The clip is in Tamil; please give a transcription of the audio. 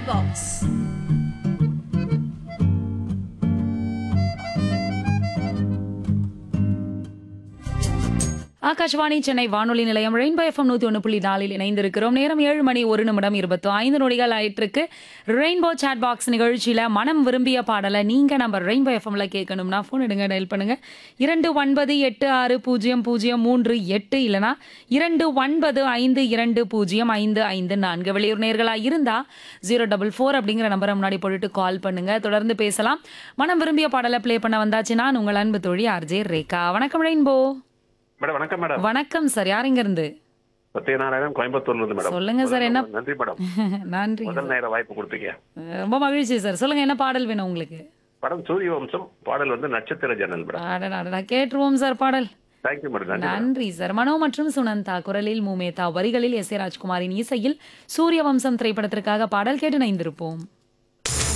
Chatbox. ஆகாஷ்வாணி சென்னை வானொலி நிலையம் ரெயின்போ எஃப்எம் நூத்தி ஒன்று புள்ளி நாலில் இணைந்திருக்கிறோம் நேரம் ஏழு மணி ஒரு நிமிடம் இருபத்தி ஐந்து நொடிகள் ஆயிட்டிருக்கு ரெயின்போ சாட் பாக்ஸ் நிகழ்ச்சியில மனம் விரும்பிய பாடலை நீங்க நம்ம ரெயின்போ எஃப்எம்ல கேட்கணும்னா ஃபோன் எடுங்க டயல் பண்ணுங்க இரண்டு ஒன்பது எட்டு ஆறு பூஜ்ஜியம் பூஜ்ஜியம் மூன்று எட்டு இல்லனா இரண்டு ஒன்பது ஐந்து இரண்டு பூஜ்ஜியம் ஐந்து ஐந்து நான்கு வெளியூர் நேர்களா இருந்தா ஜீரோ டபுள் ஃபோர் அப்படிங்கிற நம்பரை முன்னாடி போட்டுட்டு கால் பண்ணுங்க தொடர்ந்து பேசலாம் மனம் விரும்பிய பாடலை ப்ளே பண்ண வந்தாச்சு நான் உங்கள் அன்பு தோழி ஆர்ஜே ரேகா வணக்கம் ரெயின்போ மேடம் வணக்கம் மேடம் வணக்கம் சார் யார் இங்க இருந்து சத்யநாராயணன் கோயம்புத்தூர்ல இருந்து மேடம் சொல்லுங்க சார், என்ன- நன்றி மேடம் நன்றி முதல் நேர வாய்ப்பு கொடுத்தீங்க ரொம்ப மகிழ்ச்சி சார் சொல்லுங்க என்ன பாடல் வேணும் உங்களுக்கு படம் சூரிய வம்சம் பாடல் வந்து நட்சத்திர ஜன்னல் மேடம் அடடா, அடடா, கேட்டுருவோம் சார் பாடல் தேங்க்யூ மேடம் நன்றி மேடம். நன்றி சார் மனோ மற்றும் சுனந்தா குரலில் மூமேதா வரிகளில் எஸ் ஏ ராஜ்குமாரின் இசையில் சூரிய வம்சம் திரைப்படத்திற்காக பாடல் கேட்டு நைந்திருப்போம்